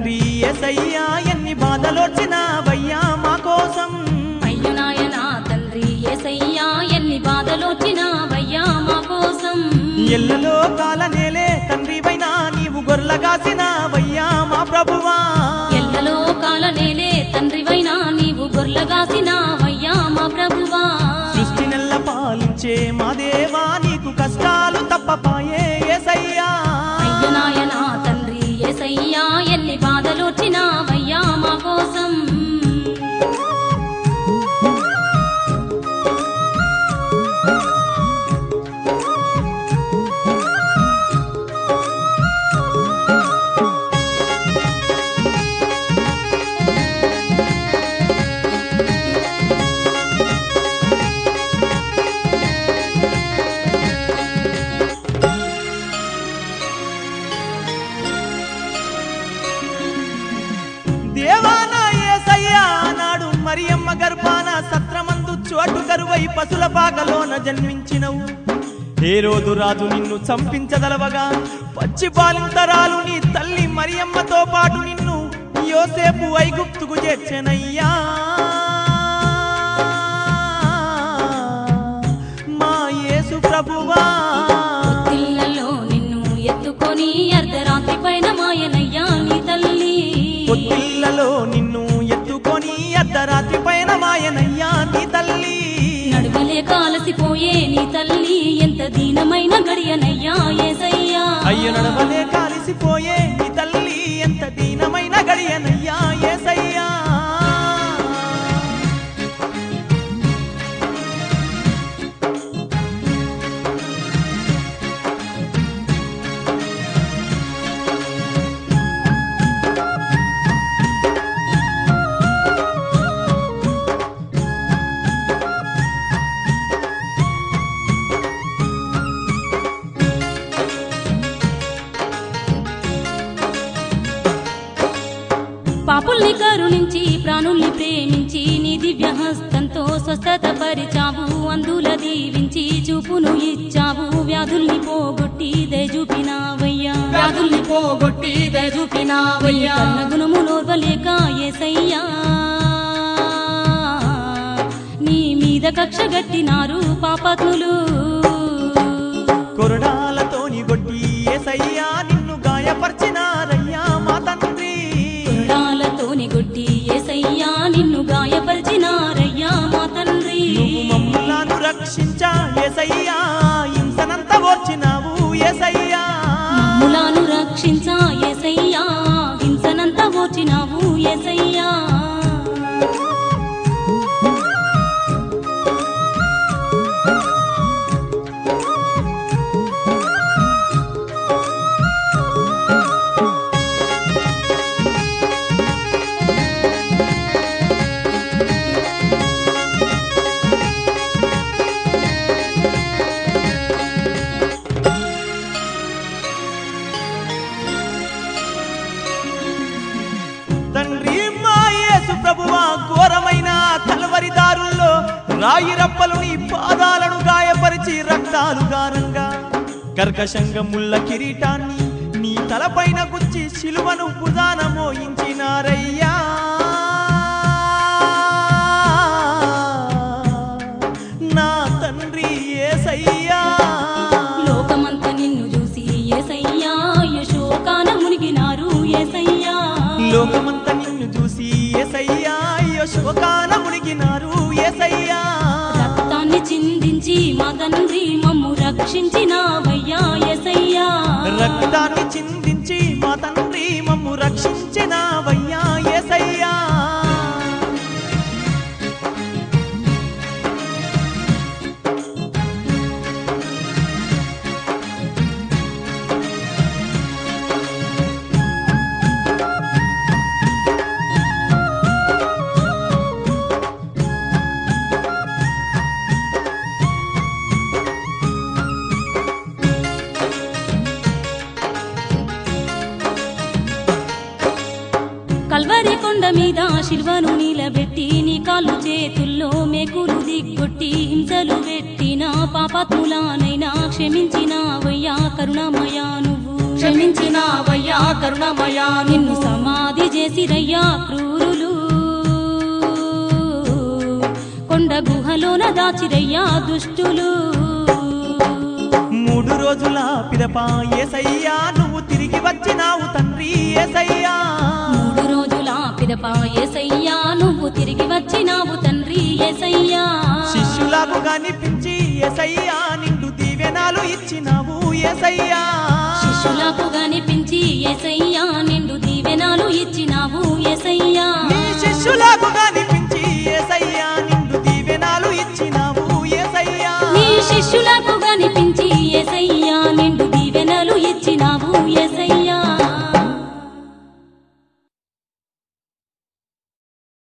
తండ్రి ఏసయ్యా ఎన్ని బాధలొచ్చినావయ్యా మా కోసం అయ్యో నాయనా తండ్రి ఏసయ్యా ఎన్ని బాధలొచ్చినావయ్యా మా కోసం ఎల్లలో కాలనేలే తండ్రివైనా నీవు గొర్లగాసినావయ్యా మా ప్రభువా ఎల్లలో కాలనేలే తండ్రివైనా నీవు గొర్లగాసినావయ్యా మా ప్రభువా సృష్టి నెల్ల పాలించే మా దేవా నీకు కష్టాలు తప్పపాయే ఏసయ్యా అయ్యో నాయనా తండ్రి ఏసయ్యా ఎన్ని బాధలొచ్చినావయ్యా మా కోసం దేవాన ఏసయ్యా నాడు మరియమ్మ గర్భాన సత్రమందు చోటు కరువై పశుల పాకలోన జన్మించినవు ఏ రోజు రాజు నిన్ను చంపించదలవగా పచ్చి పాలింతరాలు నీ తల్లి మరియమ్మతో పాటు నిన్ను యోసేపు ఐగుప్తుకు చేర్చెనయ్యా మా యేసు ప్రభువా పిల్లలో నిన్ను ఎత్తుకొని అర్ధరాత్రి పైన మాయనయ్యా నీ తల్లి పొత్తిళ్లలో నిన్ను ఎత్తుకొని అర్ధరాత్రి పైన మాయనయ్యా నీ తల్లి నడువలే కాలసిపోయే నీ తల్లి ఎంత దీనమైన గడియనయ్యా ఏసయ్యా అయ్య నడవలే కాలిసిపోయే నీ తల్లి ఎంత దీనమైన గడియనయ్యా ఏసయ్యా పాపుల్ని కరుణించి ప్రాణుల్ని ప్రేమించి నీ దివ్య హస్తంతో స్వస్థత పరిచావు అందుల దీవించి చూపును ఇచ్చావు వ్యాధుల్ని పోగొట్టి దయచూపినావయ్యా వ్యాధుల్ని పోగొట్టి దయచూపినావయ్యా కన్న గుణము నోర్వలేక ఏసయ్యా నీ మీద కక్ష గట్టినారు పాపతులు కొరడాలతోని గొడ్డి ఏసయ్యా నిన్ను గాయపరిచినారయ్యా మా తండ్రి కుండాలతోని గొట్టి ఏసయ్యా నిన్ను గాయపరిచినారయ్యా మా తండ్రి నువ్వు మమ్ములను రక్షించా ఏసయ్యా హింసనంత ఓర్చినావు ఏసయ్యా మమ్ములను రక్షించా ఏసయ్యా హింసనంత ఓర్చినావు ఏసయ్యా తండ్రి మా యేసు ప్రభువా ఘోరమైన కలవరి దారుల్లో రాయి రప్పలు నీ పాదాలను గాయపరిచి రక్తాలు గారంగా కర్కశంగ ముళ్ళ కిరీటాన్ని నీ తలపైన గుచ్చి శిలువను భుజాన మోయించినారయ్యా నా తండ్రి ఏసయ్యా లోకమంత నిన్ను చూసి ఏసయ్యా యశోకాన మునిగినారు ఏసయ్యా లోకమంతా నిన్ను చూసి ఏసయ్యా అయ్యో శోకాన మునిగినారు ఏసయ్యా రక్తాన్ని చిందించి మా తండ్రి మమ్ము రక్షించినావయ్యా ఏసయ్యా రక్తాన్ని చిందించి మా తండ్రి మమ్ము రక్షించినావయ్యా ఏసయ్యా కల్వరి కొండ మీద శిల్వను నిలబెట్టి నీ కాళ్ళు చేతుల్లో మేకులు దిగ్గొట్టి హింసలు పెట్టిన పాపాత్ములానైనా క్షమించినావయ్యా కరుణమయా నువ్వు క్షమించినావయ్యా కరుణమయా నిన్ను సమాధి చేసిరయ్యా క్రూరులు కొండ గుహలోన దాచిరయ్యా దుష్టులు మూడు రోజుల పిదప ఏసయ్యా నువ్వు తిరిగి వచ్చినావు తండ్రి ఏసయ్యా మూడు రోజుల పిదప ఏసయ్యా నువ్వు తిరిగి వచ్చినావు తండ్రి ఏసయ్యా శిష్యులకు కనిపించి ఏసయ్యా నిండు దీవెనాలు ఇచ్చినావు ఏసయ్యా శిష్యులకు కనిపించి ఏసయ్యా నిండు దీవెనాలు ఇచ్చిన